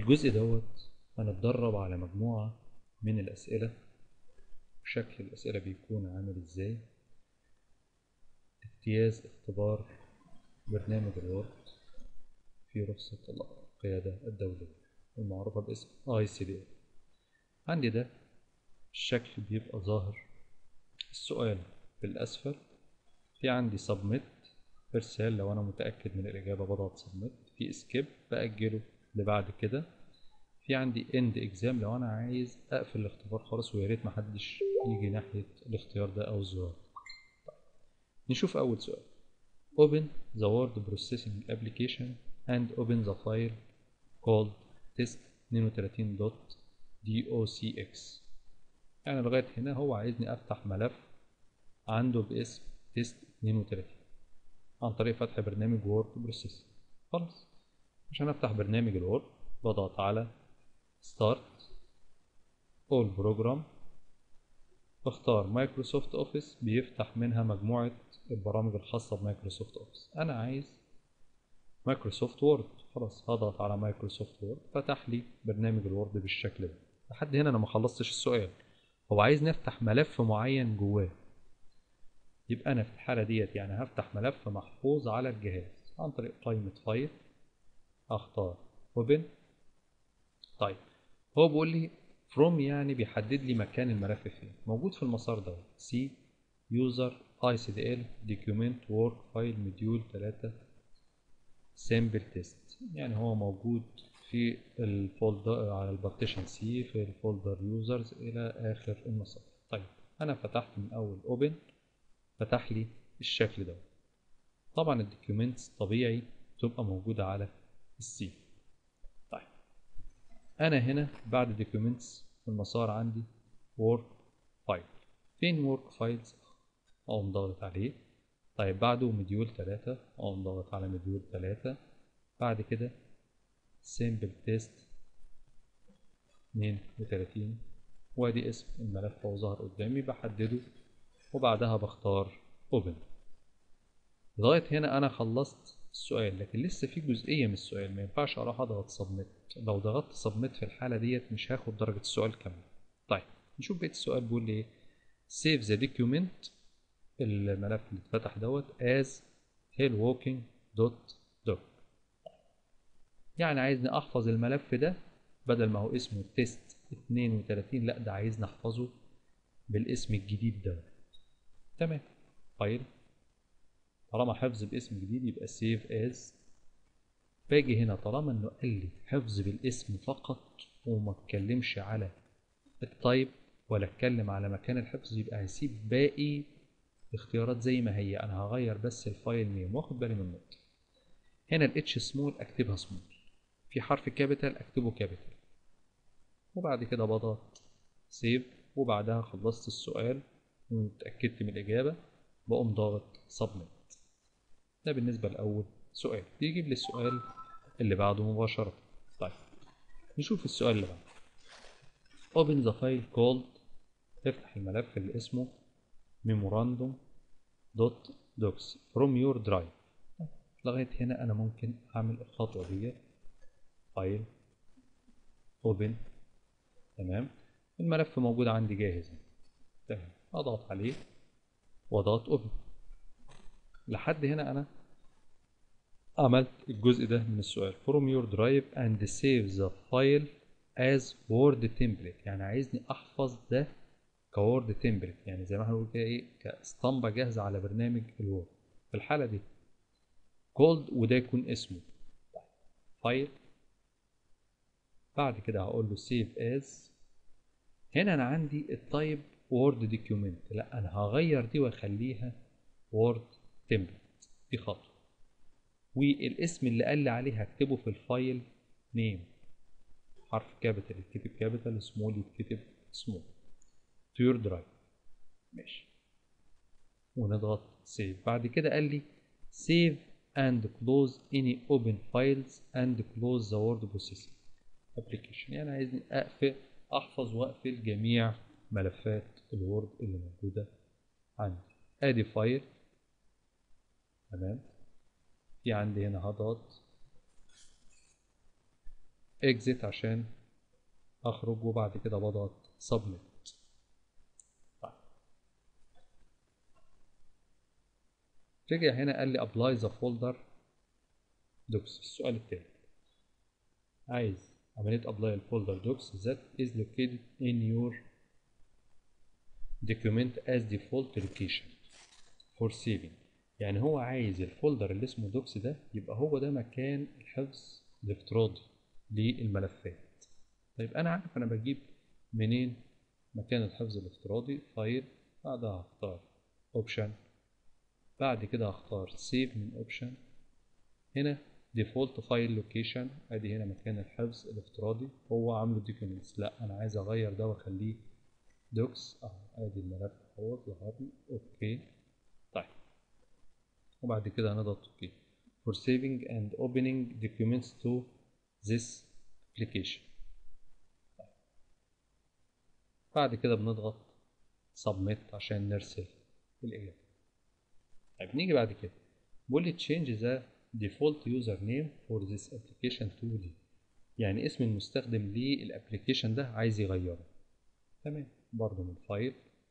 الجزء دوت هنتدرب على مجموعة من الأسئلة شكل الأسئلة بيكون عامل ازاي اجتياز اختبار برنامج الوورد في رخصة القيادة الدولية المعروفة باسم ICDA عندي ده الشكل بيبقى ظاهر السؤال بالأسفل في عندي سبميت إرسال لو أنا متأكد من الإجابة بضغط سبميت في اسكيب بأجله لبعد كده في عندي اند اكزام لو انا عايز اقفل الاختبار خالص ويا ريت محدش يجي ناحيه الاختيار ده او الزرار نشوف اول سؤال open the word processing application and open the file called test 32.docx يعني لغايه هنا هو عايزني افتح ملف عنده باسم test 32 عن طريق فتح برنامج وورد بروسيسنج خلاص عشان افتح برنامج الوورد بضغط على start all program بختار مايكروسوفت اوفيس بيفتح منها مجموعة البرامج الخاصة بمايكروسوفت اوفيس انا عايز مايكروسوفت وورد خلاص هضغط على مايكروسوفت وورد فتح لي برنامج الوورد بالشكل ده لحد هنا انا ما خلصتش السؤال هو عايز نفتح ملف معين جواه يبقى انا في الحالة ديت يعني هفتح ملف محفوظ على الجهاز عن طريق قائمة فايل اختار open طيب هو بيقول لي from يعني بيحدد لي مكان الملف فين موجود في المسار ده C user ICDL document work file module 3 sample test يعني هو موجود في الفولدر على البارتيشن سي في الفولدر يوزرز الى اخر المسار طيب انا فتحت من اول open فتح لي الشكل ده طبعا الدوكيومنتس طبيعي تبقى موجودة على السي طيب انا هنا بعد documents في المسار عندي work file فين work files اقوم ضاغط عليه طيب بعده مديول تلاتة اقوم ضاغط على مديول تلاتة بعد كده simple test اتنين وتلاتين وادي اسم الملف هو ظهر قدامي بحدده وبعدها بختار open لغاية هنا أنا خلصت السؤال لكن لسه في جزئية من السؤال ما ينفعش أروح أضغط سبميت لو ضغطت سبميت في الحالة ديت مش هاخد درجة السؤال كاملة طيب نشوف بقية السؤال بيقول لي إيه save the document الملف اللي اتفتح دوت as hellwalking.doc يعني عايزني أحفظ الملف ده بدل ما هو اسمه تيست 32 لا ده عايزني أحفظه بالاسم الجديد ده تمام فايل طالما حفظ باسم جديد يبقى سيف از باجي هنا طالما انه قال لي حفظ بالاسم فقط وما اتكلمش على التايب ولا اتكلم على مكان الحفظ يبقى هسيب باقي الاختيارات زي ما هي انا هغير بس الفايل نيم واخد بالي من النقطة هنا الاتش سمول اكتبها سمول في حرف كابيتال اكتبه كابيتال وبعد كده بضغط سيف وبعدها خلصت السؤال واتأكدت من الإجابة بقوم ضاغط سبميت ده بالنسبة لأول سؤال بيجيب لي السؤال اللي بعده مباشرة طيب نشوف السؤال اللي بعده open the file called تفتح الملف اللي اسمه memorandum dot docs from your drive لغاية هنا أنا ممكن أعمل الخطوة دي فايل open تمام الملف موجود عندي جاهز تمام اضغط عليه واضغط اوبن لحد هنا انا عملت الجزء ده من السؤال from your drive and save the file as word template يعني عايزني احفظ ده كورد template يعني زي ما احنا بنقول كده ايه كاسطمبة جاهزة على برنامج الوورد في الحالة دي كولد وده يكون اسمه فايل بعد كده هقول له save as هنا انا عندي التايب وورد دوكيومنت لا انا هغير دي واخليها وورد تمبلت دي خطوه والاسم اللي قال لي عليه هكتبه في الفايل نيم حرف كابيتال يتكتب كابيتال سمول يتكتب سمول تو يور درايف ماشي ونضغط سيف بعد كده قال لي سيف and close any open files and close the word processing application يعني عايزني اقفل احفظ واقفل جميع ملفات الوورد اللي موجودة عندي ادي فايل تمام في عندي هنا هضغط exit عشان اخرج وبعد كده بضغط submit طيب. رجع هنا قال لي apply the folder docs السؤال التاني عايز عملية apply الفولدر docs that is located in your document as default location for saving يعني هو عايز الفولدر اللي اسمه دوكس ده يبقى هو ده مكان الحفظ الافتراضي للملفات طيب انا عارف انا بجيب منين مكان الحفظ الافتراضي فايل بعدها هختار اوبشن بعد كده هختار سيف من اوبشن هنا ديفولت فايل لوكيشن ادي هنا مكان الحفظ الافتراضي هو عامله دوكيومنتس لا انا عايز اغير ده واخليه دوكس اهو ادي الملف اهو ظهر لي اوكي طيب وبعد كده هنضغط اوكي for saving and opening documents to this application طيب. بعد كده بنضغط submit عشان نرسل الإجابة طيب نيجي بعد كده بيقول لي change the default username for this application to دي يعني اسم المستخدم للابلكيشن ده عايز يغيره تمام برضه من فايل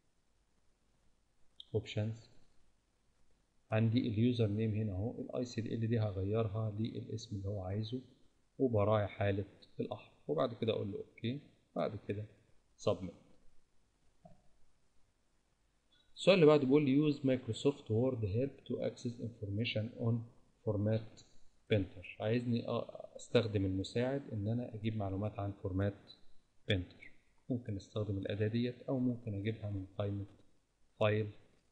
اوبشنز عندي اليوزر نيم هنا اهو الاي سي دي ال دي هغيرها للاسم اللي هو عايزه وبراعي حالة الأحمر وبعد كده أقول له أوكي بعد كده سبميت السؤال اللي بعده بيقول لي use Microsoft Word help to access information on format printer عايزني استخدم المساعد ان انا اجيب معلومات عن فورمات بينتر ممكن استخدم الاداة ديت او ممكن اجيبها من قائمة فايل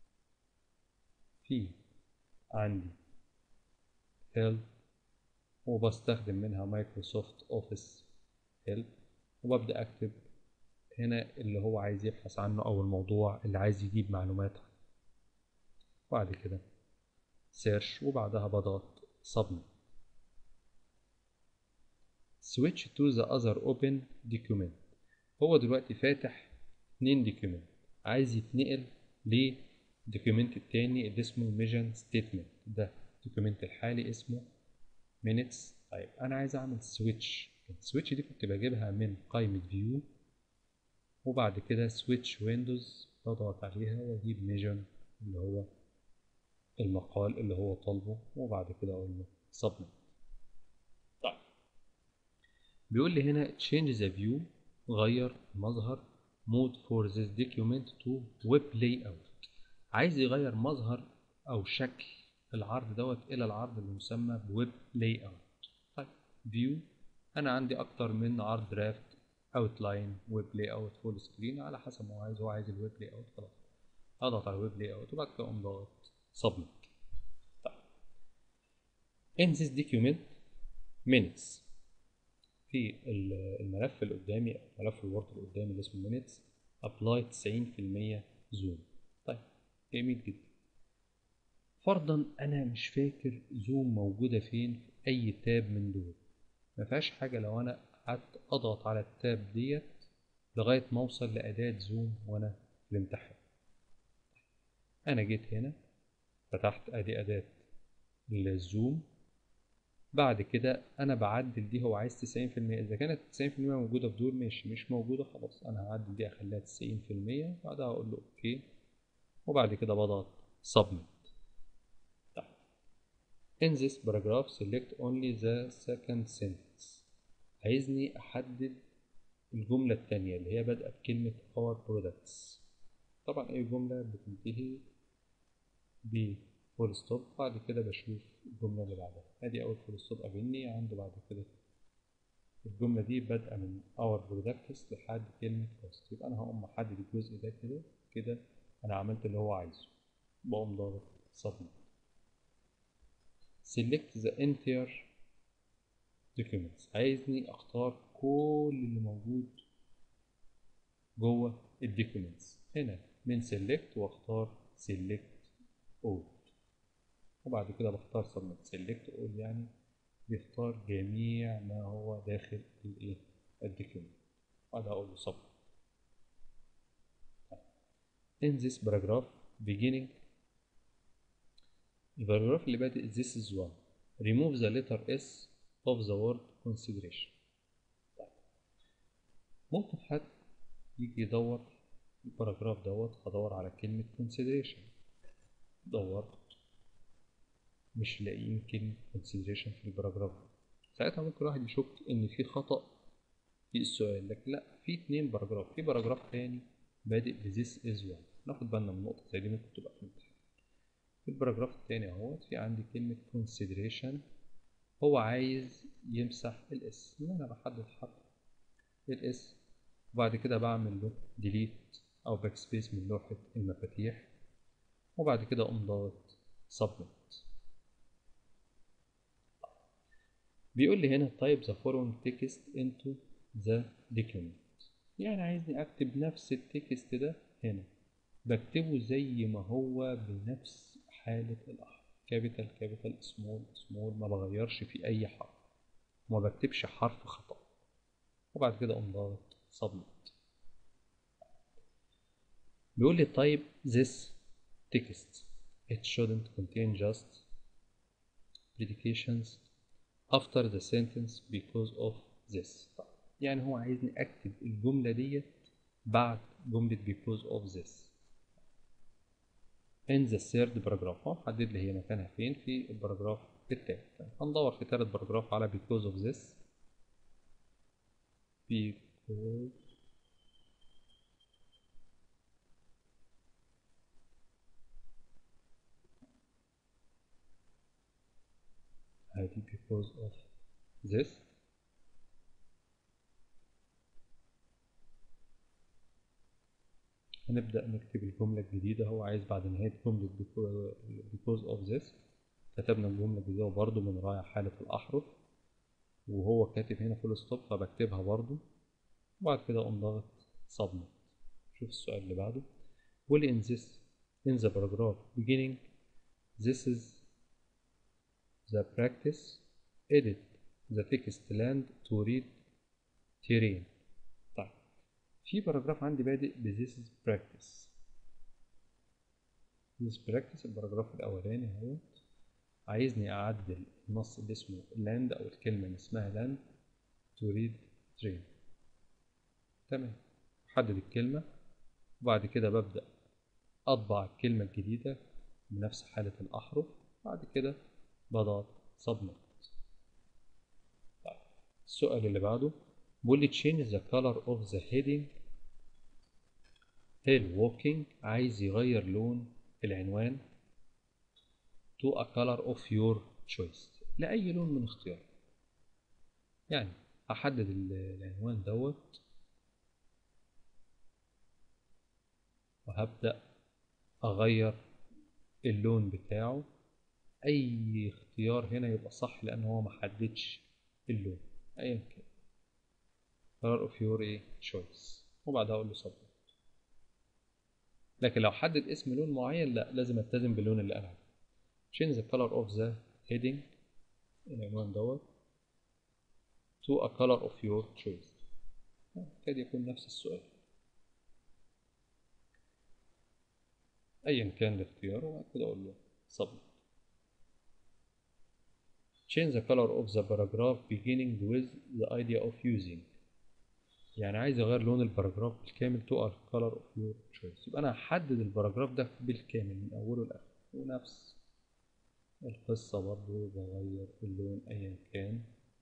في عندي help وبستخدم منها مايكروسوفت اوفيس هيلب وببدأ اكتب هنا اللي هو عايز يبحث عنه او الموضوع اللي عايز يجيب معلومات عنه بعد كده سيرش وبعدها بضغط submit switch to the other open document هو دلوقتي فاتح اتنين دوكيومنت عايز يتنقل للدوكيومنت التاني اللي اسمه ميجن ستيتمنت ده الدوكيومنت الحالي اسمه minutes طيب انا عايز اعمل سويتش السويتش دي كنت بجيبها من قائمة فيو وبعد كده سويتش ويندوز بضغط عليها واجيب ميجن اللي هو المقال اللي هو طالبه وبعد كده اقول له submit طيب بيقول لي هنا change the view غير مظهر mode for this document to web layout عايز يغير مظهر او شكل العرض دوت الى العرض المسمى بويب لاي اوت طيب فيو انا عندي اكتر من عرض درافت اوتلاين ويب لاي اوت فول سكرين على حسب ما هو عايز هو عايز الويب لاي اوت خلاص اضغط على الويب لاي اوت وبعد كده اقوم ضاغط سبميت طيب in this document minutes في الملف اللي قدامي او ملف الوورد اللي قدامي اللي اسمه minutes apply 90% زوم طيب جميل جدا فرضا انا مش فاكر زوم موجوده فين في اي تاب من دول ما فيهاش حاجه لو انا قعدت اضغط على التاب ديت لغايه ما اوصل لاداه زوم وانا في الامتحان انا جيت هنا فتحت ادي اداه الزوم بعد كده انا بعدل دي هو عايز 90% اذا كانت 90% موجوده في دول ماشي مش موجوده خلاص انا هعدل دي اخليها 90% بعدها اقول له اوكي وبعد كده بضغط submit In this paragraph select only the second sentence عايزني أحدد الجملة التانية اللي هي بادئة بكلمة our products طبعا أي جملة بتنتهي ب فول ستوب بعد كده بشوف الجملة اللي بعدها ادي أول فول ستوب قابلني عنده بعد كده الجملة دي بادئة من our products لحد كلمة cost يبقى أنا هقوم محدد الجزء ده كده كده أنا عملت اللي هو عايزه بقوم ضاغط submit select the entire documents عايزني اختار كل اللي موجود جوه الدوكيومنتس هنا من select واختار select all وبعد كده بختار submit select all يعني بيختار جميع ما هو داخل الايه الدوكيومنت بعد اقول له submit in this paragraph beginning الباراجراف اللي بادئ this is one remove the letter s of the word consideration ممكن حد يجي يدور الباراجراف دوت فدور على كلمة consideration دورت مش لاقيين كلمة consideration في الباراجراف ساعتها ممكن واحد يشك إن في خطأ في السؤال لكن لا في اتنين باراجراف في باراجراف تاني بادئ ب this is one ناخد بالنا من نقطة زي دي ممكن تبقى في الامتحان في الباراجراف التاني اهوت في عندي كلمة consideration هو عايز يمسح الاس ان انا بحدد حرف الاس وبعد كده بعمل له delete او باك سبيس من لوحة المفاتيح وبعد كده اقوم ضاغط submit بيقول لي هنا type the following text into the document يعني عايزني اكتب نفس التكست ده هنا بكتبه زي ما هو بنفس حالة الأحرف كابيتال كابيتال سمول سمول ما بغيرش في أي حرف وما بكتبش حرف خطأ وبعد كده أقوم ضاغط submit بيقول لي type this text it shouldn't contain just predications after the sentence because of this يعني هو عايزني أكتب الجملة ديت بعد جملة because of this in the third paragraph هو حدد لي هي مكانها فين في الباراجراف التالت هندور في تالت باراجراف على because of this because هذه because of this هنبدأ نكتب الجملة الجديدة هو عايز بعد نهاية جملة because of this كتبنا الجملة الجديدة وبرضه بنراعي حالة الأحرف وهو كاتب هنا فول ستوب فبكتبها برضه وبعد كده أقوم ضاغط submit شوف السؤال اللي بعده will in this in the paragraph beginning this is the practice edit the text land to read terrain طيب في باراجراف عندي بادئ ب this is practice this practice الباراجراف الأولاني اهو عايزني أعدل النص اللي اسمه land أو الكلمة اللي اسمها land to read train تمام أحدد الكلمة وبعد كده ببدأ أطبع الكلمة الجديدة بنفس حالة الأحرف بعد كده بضغط submit طيب السؤال اللي بعده بيقول لي change the color of the heading hill walking عايز يغير لون العنوان to a color of your choice لأي لون من اختيارك يعني أحدد العنوان دوت وهبدأ أغير اللون بتاعه أي اختيار هنا يبقى صح لأن هو محددش اللون أيا كان color of your ايه choice وبعدها أقول له submit لكن لو حدد اسم لون معين لا لازم التزم باللون اللي أنا عايزه change the color of the heading العنوان دوت to a color of your choice كاد يكون نفس السؤال أيا كان الاختيار وبعد كده أقول له submit change the color of the paragraph beginning with the idea of using يعني عايز اغير لون الباراجراف بالكامل to a color of your choice يبقى انا هحدد الباراجراف ده بالكامل من اوله لاخره ونفس القصة برضو بغير اللون ايا كان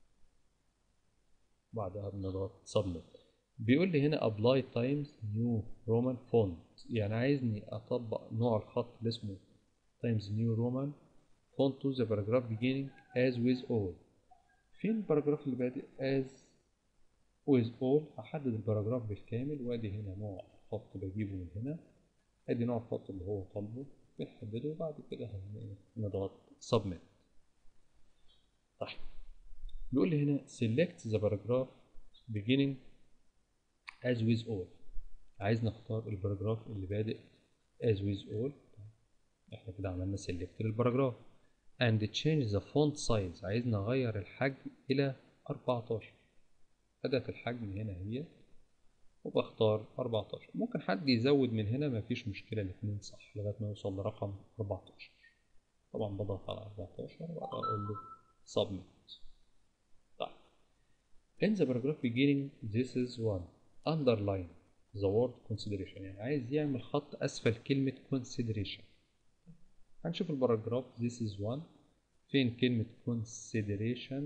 بعدها بنضغط submit بيقول لي هنا apply times new roman font يعني عايزني اطبق نوع الخط اللي اسمه times new roman font to the paragraph beginning as with all فين الباراجراف اللي بادئ as with all هحدد الباراجراف بالكامل وادي هنا نوع خط بجيبه من هنا ادي نوع الخط اللي هو طالبه بنحدده وبعد كده هنضغط submit طيب بيقول لي هنا select the paragraph beginning as with all عايز نختار الباراجراف اللي بادئ as with all احنا كده عملنا select للباراجراف and change the font size عايز نغير الحجم الى 14 أداة الحجم هنا هي وبختار 14 ممكن حد يزود من هنا مفيش مشكلة الاتنين صح لغاية ما يوصل لرقم 14 طبعا بضغط على 14 وبعد أقول له submit طيب in the paragraph beginning this is one underline the word consideration يعني عايز يعمل خط أسفل كلمة consideration هنشوف الباراجراف this is one فين كلمة consideration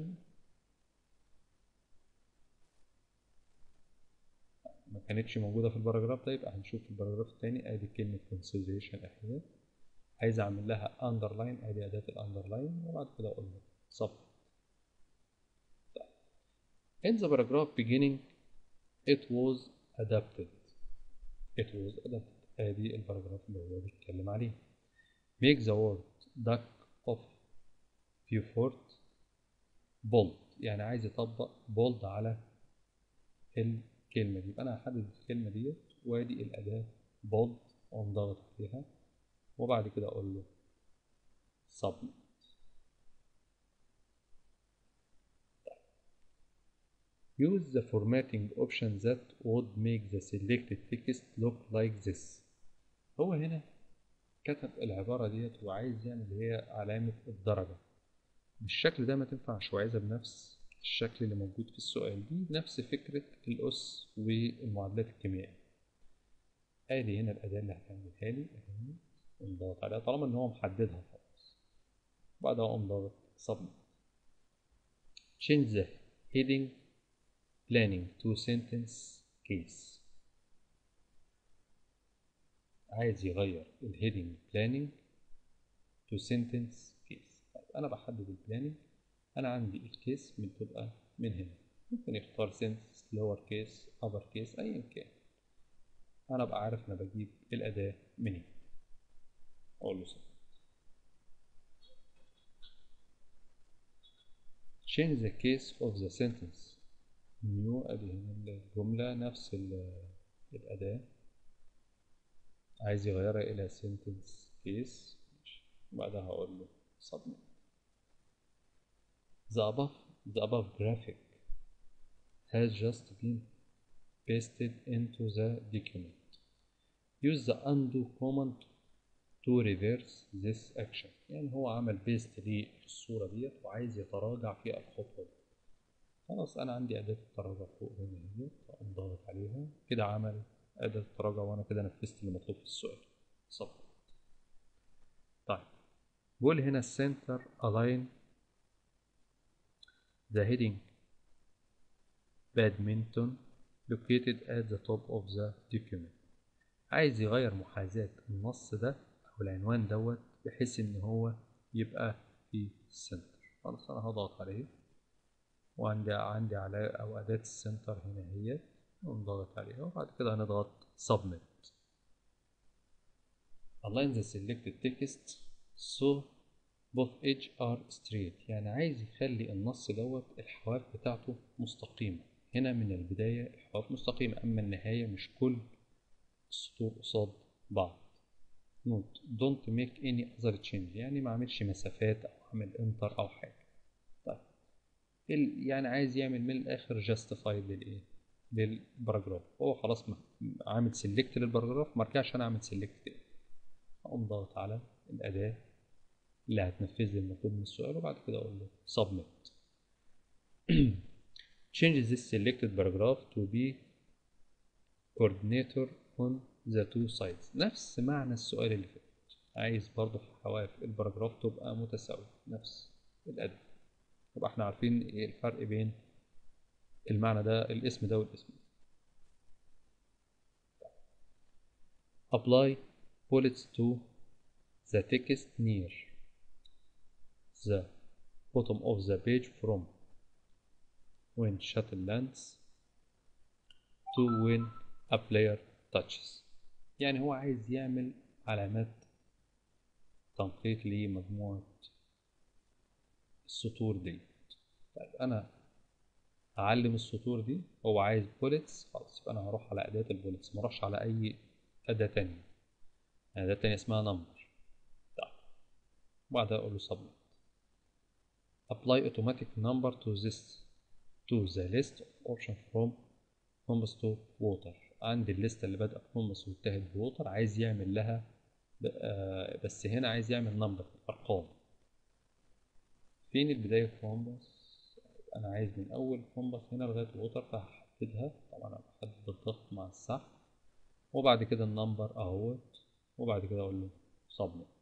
ما كانتش موجودة في الباراجراف ده يبقى هنشوف في الباراجراف التاني ادي كلمة consideration اهي عايز اعمل لها underline ادي اداة الاندرلاين وبعد كده اقول له sub in the paragraph beginning it was adapted it was adapted ادي الباراجراف اللي هو بيتكلم عليه make the word duck of Beaufort bold يعني عايز يطبق bold على الكلمة دي يبقى أنا هحدد الكلمة ديت وادي الأداة bold وأقوم ضاغط عليها وبعد كده أقول له submit Use the formatting option that would make the selected text look like this هو هنا كتب العبارة ديت وعايز يعمل اللي هي علامة الدرجة بالشكل ده ما تنفعش وعايزها بنفس الشكل اللي موجود في السؤال دي نفس فكرة الأس والمعادلات الكيميائية ادي هنا الأداة اللي هتعملها لي اهي ونضغط عليها طالما ان هو محددها خلاص بعدها اقوم ضاغط submit change the heading planning to sentence case عايز يغير الهيدنج planning to sentence case طيب انا بحدد البلاننج انا عندي الكيس بتبقى من هنا ممكن يختار sentence lower case upper case ايا كان انا ابقى عارف انا بجيب الاداة منين اقول له submit change the case of the sentence new ادي هنا الجملة نفس الأداة عايز يغيرها إلى sentence case بعدها هقول له submit the above the above graphic has just been pasted into the document use the undo command to reverse this action يعني هو عمل بيست للصورة ديت وعايز يتراجع في الخطوة دي خلاص أنا عندي أداة التراجع فوق هنا اهي أقوم ضاغط عليها كده عمل أداة التراجع وأنا كده نفذت اللي مطلوب في السؤال صفر طيب بقول هنا السنتر align the heading badminton located at the top of the document عايز يغير محاذاة النص ده أو العنوان دوت بحيث إن هو يبقى في السنتر خلاص أنا هضغط عليه وعندي عندي على أو أداة السنتر هنا هي ونضغط عليها وبعد كده هنضغط submit align the selected text so both edge are straight يعني عايز يخلي النص دوت الحواف بتاعته مستقيمة هنا من البداية الحواف مستقيمة أما النهاية مش كل السطور قصاد بعض نوت don't make any other change يعني ما اعملش مسافات او اعمل انتر او حاجة طيب يعني عايز يعمل من الاخر justify للايه للباراجراف هو خلاص عامل سيلكت للباراجراف ما ارجعش انا اعمل سيلكت تاني اقوم ضاغط على الاداة اللي هتنفذ لي المطلوب من السؤال وبعد كده اقول له submit change this selected paragraph to be coordinator on the two sides نفس معنى السؤال اللي فات عايز برضه في حواف الباراجراف تبقى متساوية نفس الأداة يبقى احنا عارفين ايه الفرق بين المعنى ده الاسم ده والاسم ده apply bullets to the text near the bottom of the page from when shuttle lands to when a player touches يعني هو عايز يعمل علامات تنقيط لمجموعة السطور دي طيب أنا هعلم السطور دي هو عايز بوليتس خلاص يبقى أنا هروح على أداة البوليتس مروحش على أي أداة تانية أداة تانية اسمها نمبر طيب وبعدها أقول له submit apply automatic number to this to the list of option from compass to water عندي الليستة اللي بادئة بكومبس وانتهت بوتر عايز يعمل لها بس هنا عايز يعمل نمبر أرقام فين البداية كومبس أنا عايز من أول كومبس هنا لغاية ووتر بحددها طبعا انا بحدد الضغط مع السحب وبعد كده النمبر اهوت وبعد كده اقول له submit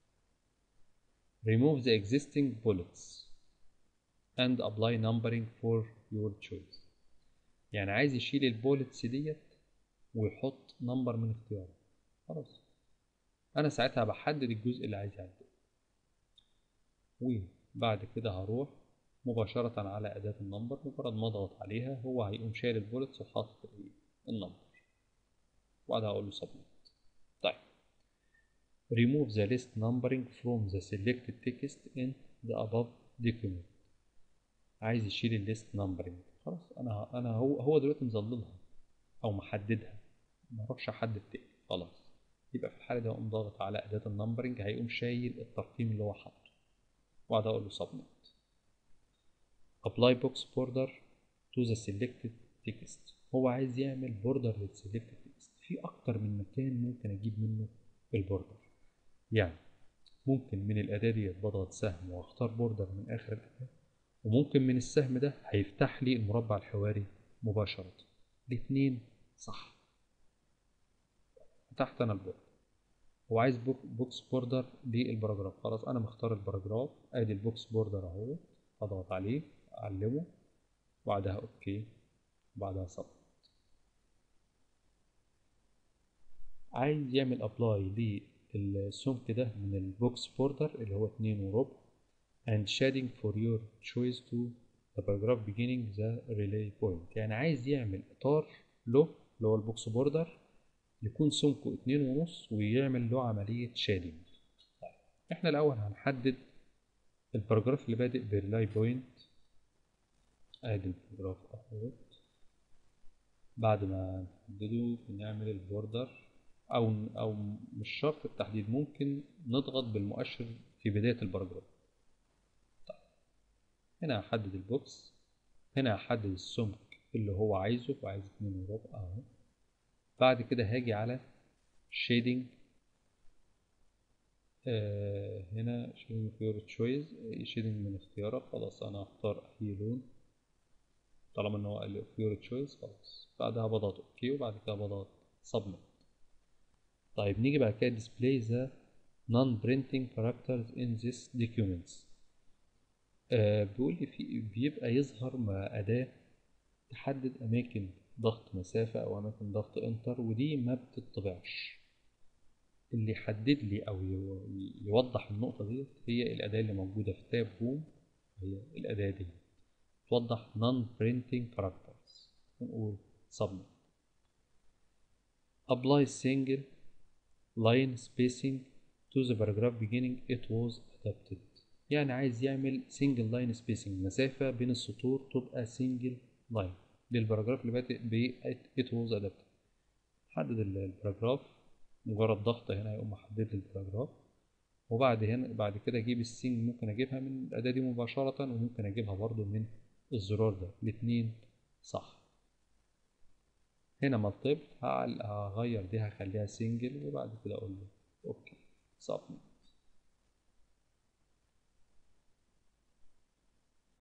remove the existing bullets and apply numbering for your choice يعني عايز يشيل البولتس ديت ويحط نمبر من اختياره خلاص انا ساعتها بحدد الجزء اللي عايز يعدله وبعد كده هروح مباشرة على أداة النمبر مجرد ما أضغط عليها هو هيقوم شايل البولتس وحاطط الإيه؟ النمبر وبعدها أقول له submit طيب remove the list numbering from the selected text in the above document عايز يشيل الليست نمبرنج خلاص انا انا هو هو دلوقتي مظللها او محددها ما اروحش احدد تاني خلاص يبقى في الحاله دي اقوم ضاغط على اداه النمبرنج هيقوم شايل الترقيم اللي هو حاطه وبعد اقول له submit apply box border to the selected text هو عايز يعمل بوردر للسيلكتد تكست في اكتر من مكان ممكن اجيب منه البوردر يعني ممكن من الاداه ديت بضغط سهم واختار بوردر من اخر الاداه وممكن من السهم ده هيفتح لي المربع الحواري مباشرة الاتنين صح فتحت انا البوردر هو عايز بوك بوكس بوردر للباراجراف خلاص انا مختار الباراجراف ادي البوكس بوردر اهو اضغط عليه اعلمه بعدها اوكي بعدها صب عايز يعمل ابلاي للسمك ده من البوكس بوردر اللي هو اتنين وربع and shading for your choice to the paragraph beginning the relay point يعني عايز يعمل اطار له اللي هو البوكس بوردر يكون سمكه اتنين ونص ويعمل له عملية شادنج طيب احنا الاول هنحدد الباراجراف اللي بادئ بريلاي بوينت ادي الباراجراف اهوت بعد ما نحدده بنعمل البوردر او او مش شرط التحديد ممكن نضغط بالمؤشر في بداية الباراجراف هنا هحدد البوكس هنا هحدد السمك اللي هو عايزه وعايز اتنين وربع اهو بعد كده هاجي على شيدنج آه هنا شيدنج فيور تشويز شيدنج من اختيارك خلاص انا هختار اي لون طالما ان هو قال لي فيور تشويز خلاص بعدها بضغط اوكي وبعد كده بضغط سبميت طيب نيجي بعد كده display the non-printing characters in this documents آه بيقول لي في بيبقى يظهر مع أداة تحدد أماكن ضغط مسافة أو أماكن ضغط انتر ودي ما بتطبعش اللي يحدد لي أو يوضح النقطة دي هي الأداة اللي موجودة في تاب هوم هي الأداة دي توضح non printing characters نقول submit apply single line spacing to the paragraph beginning it was adapted يعني عايز يعمل سنجل لاين سبيسنج مسافة بين السطور تبقى سنجل لاين للباراجراف اللي بادئ ب it was adapted حدد الباراجراف مجرد ضغط هنا يقوم محدد لي الباراجراف وبعد هنا بعد كده اجيب السنج ممكن اجيبها من الاداة دي مباشرة وممكن اجيبها برضو من الزرار ده الاتنين صح هنا مالتيبل هغير دي هخليها سنجل وبعد كده اقول له اوكي سبميت